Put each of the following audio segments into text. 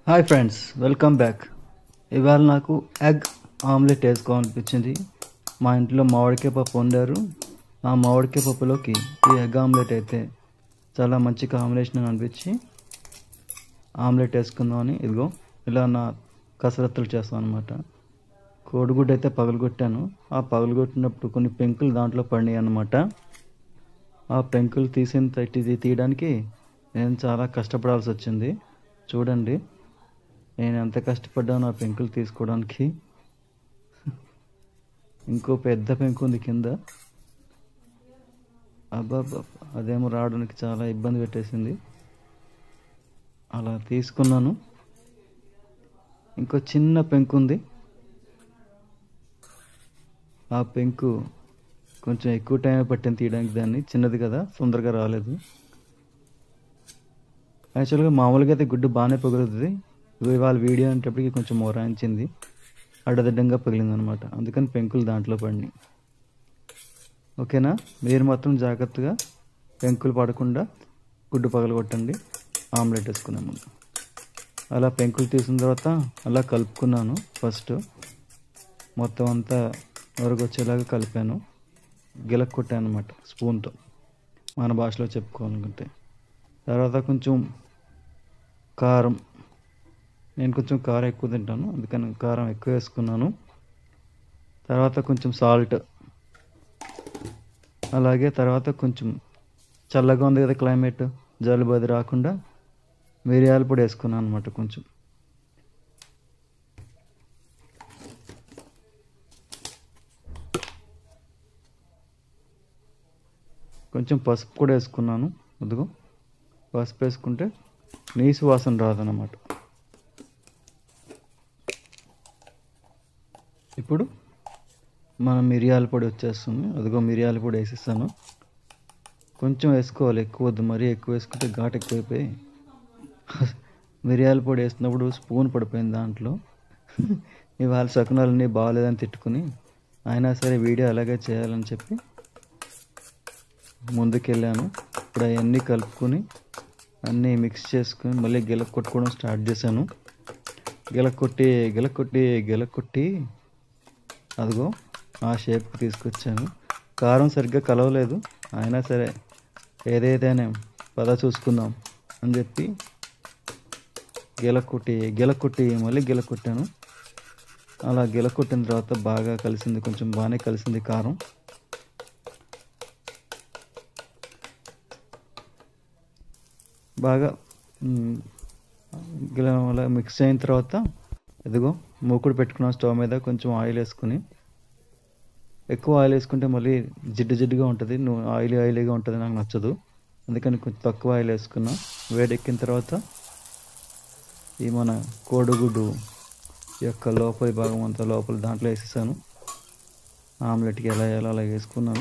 hi friends welcome back ఇవాళ నాకు egg omelette వేసుకోవాలనిపించింది మా ఇంట్లో మామిడికాయ పప్పు వండారు ఆ మామిడికాయ పప్పులోకి ఈ ఎగ్ ఆమ్లెట్ అయితే చాలా మంచి కాంబినేషన్ అని అనిపించి ఆమ్లెట్ వేసుకుందామని ఇదిగో ఇలా నా కసరత్తులు చేస్తాను అనమాట కోడిగుడ్డు అయితే పగలగొట్టాను ఆ పగలగొట్టినప్పుడు కొన్ని పెంకులు దాంట్లో పడినాయి అన్నమాట ఆ పెంకులు తీసిన తట్టి తీయడానికి నేను చాలా కష్టపడాల్సి వచ్చింది చూడండి నేను ఎంత కష్టపడ్డాను ఆ పెంకులు తీసుకోవడానికి ఇంకో పెద్ద పెంకు ఉంది కింద అబ్బా అదేమో రావడానికి చాలా ఇబ్బంది పెట్టేసింది అలా తీసుకున్నాను ఇంకో చిన్న పెంకు ఉంది ఆ పెంకు కొంచెం ఎక్కువ టైం పట్టింది తీయడానికి దాన్ని చిన్నది కదా తొందరగా రాలేదు యాక్చువల్గా మామూలుగా అయితే గుడ్డు బాగానే పగులుతుంది ఇవాళ వీడియో అనేటప్పటికి కొంచెం మొరాయించింది అడ్డదిడ్డంగా పగిలింది అనమాట అందుకని పెంకులు దాంట్లో పడినాయి ఓకేనా మీరు మాత్రం జాగ్రత్తగా పెంకులు పడకుండా గుడ్డు పగలగొట్టండి ఆమ్లెట్ వేసుకునే ముందు అలా పెంకులు తీసిన తర్వాత అలా కలుపుకున్నాను ఫస్ట్ మొత్తం అంతా వరకు వచ్చేలాగా కలిపాను గిలక్ కొట్టాను అనమాట స్పూన్తో మన భాషలో చెప్పుకోవాలనుకుంటే తర్వాత కొంచెం కారం నేను కొంచెం కారం ఎక్కువ తింటాను అందుకని కారం ఎక్కువ వేసుకున్నాను తర్వాత కొంచెం సాల్ట్ అలాగే తర్వాత కొంచెం చల్లగా ఉంది కదా క్లైమేట్ జలుబు అది రాకుండా మిరియాల పొడి వేసుకున్నాను అనమాట కొంచెం కొంచెం పసుపు కూడా వేసుకున్నాను అదిగో పసుపు వేసుకుంటే నీసు వాసన రాదన్నమాట ఇప్పుడు మనం మిరియాల పొడి వచ్చేస్తుంది అదిగో మిరియాల పొడి వేసేస్తాను కొంచెం వేసుకోవాలి ఎక్కువ వద్దు మరీ ఎక్కువ వేసుకుంటే ఘాటు ఎక్కువైపోయి మిరియాల పొడి వేసినప్పుడు స్పూన్ పడిపోయింది దాంట్లో ఇవాళ శకునాలన్నీ బాగాలేదని తిట్టుకుని అయినా సరే వీడియో అలాగే చేయాలని చెప్పి ముందుకెళ్ళాను ఇప్పుడు అవన్నీ కలుపుకొని అన్నీ మిక్స్ చేసుకొని మళ్ళీ గిలక్ కొట్టుకోవడం స్టార్ట్ చేశాను గిలక్ కొట్టి గిలక్ కొట్టి గిలక్ కొట్టి అదిగో ఆ షేప్కి తీసుకొచ్చాను కారం సరిగ్గా కలవలేదు అయినా సరే ఏదైతేనే పద చూసుకుందాం అని చెప్పి గిలక్ కొట్టి గిలక్ కొట్టి మళ్ళీ గిలక్ కొట్టాను అలా గిలక్ కొట్టిన తర్వాత బాగా కలిసింది కొంచెం బాగానే కలిసింది కారం బాగా అలా మిక్స్ అయిన తర్వాత ఎదుగో మూకుడు పెట్టుకున్న స్టవ్ మీద కొంచెం ఆయిల్ వేసుకుని ఎక్కువ ఆయిల్ వేసుకుంటే మళ్ళీ జిడ్డు జిడ్డుగా ఉంటుంది నువ్వు ఆయిల్ ఆయిలీగా ఉంటుంది నాకు నచ్చదు అందుకని కొంచెం తక్కువ ఆయిల్ వేసుకున్నా వేడెక్కిన తర్వాత ఈ మన కోడిగుడ్డు యొక్క లోపలి భాగం అంతా లోపల దాంట్లో వేసేసాను ఆమ్లెట్కి ఎలా ఎలా అలా వేసుకున్నాను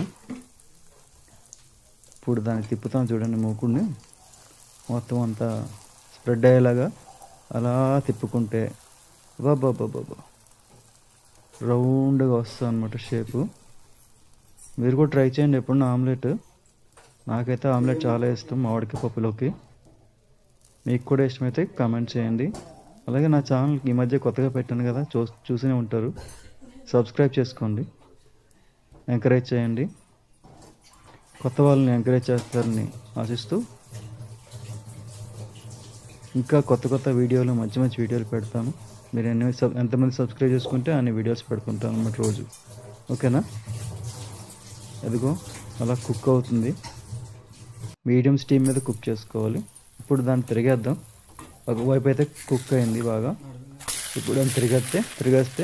ఇప్పుడు దాన్ని తిప్పుతాను చూడండి మూకుడిని మొత్తం అంతా స్ప్రెడ్ అయ్యేలాగా అలా తిప్పుకుంటే బాబా బాబా రౌండ్గా వస్తుంది అనమాట షేపు మీరు కూడా ట్రై చేయండి ఎప్పుడన్నా ఆమ్లెట్ నాకైతే ఆమ్లెట్ చాలా ఇష్టం మామిడికాయ పప్పులోకి మీకు కూడా ఇష్టమైతే కామెంట్ చేయండి అలాగే నా ఛానల్ ఈ మధ్య కొత్తగా పెట్టాను కదా చూ చూసినే ఉంటారు సబ్స్క్రైబ్ చేసుకోండి ఎంకరేజ్ చేయండి కొత్త వాళ్ళని ఎంకరేజ్ చేస్తారని ఆశిస్తూ ఇంకా కొత్త కొత్త వీడియోలు మంచి మంచి వీడియోలు పెడతాను మీరు ఎన్ని సబ్ ఎంతమంది సబ్స్క్రైబ్ చేసుకుంటే అన్ని వీడియోస్ పెడుతుంటాను అన్నమాట రోజు ఓకేనా అదిగో అలా కుక్ అవుతుంది మీడియం స్టీమ్ మీద కుక్ చేసుకోవాలి ఇప్పుడు దాన్ని తిరిగేద్దాం ఒకవైపు అయితే కుక్ అయింది బాగా ఇప్పుడు దాన్ని తిరిగేస్తే తిరిగేస్తే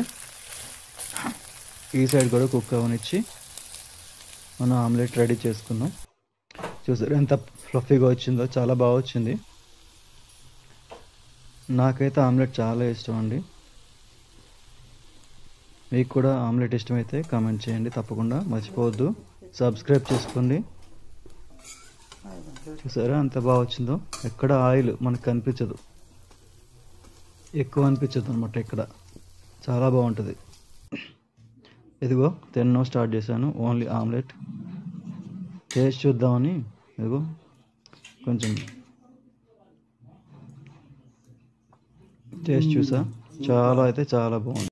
ఈ సైడ్ కూడా కుక్ అవనిచ్చి మనం ఆమ్లెట్ రెడీ చేసుకుందాం చూసారు ఎంత ఫ్లఫీగా వచ్చిందో చాలా బాగా వచ్చింది నాకైతే ఆమ్లెట్ చాలా ఇష్టం అండి మీకు కూడా ఆమ్లెట్ ఇష్టమైతే కామెంట్ చేయండి తప్పకుండా మర్చిపోవద్దు సబ్స్క్రైబ్ చేసుకోండి చూసారా ఎంత బాగా వచ్చిందో ఎక్కడ ఆయిల్ మనకు కనిపించదు ఎక్కువ అనిపించదు అనమాట ఇక్కడ చాలా బాగుంటుంది ఇదిగో తినడం స్టార్ట్ చేశాను ఓన్లీ ఆమ్లెట్ టేస్ట్ చూద్దామని ఇదిగో కొంచెం టేస్ట్ చూసా చాలా అయితే చాలా బాగుంది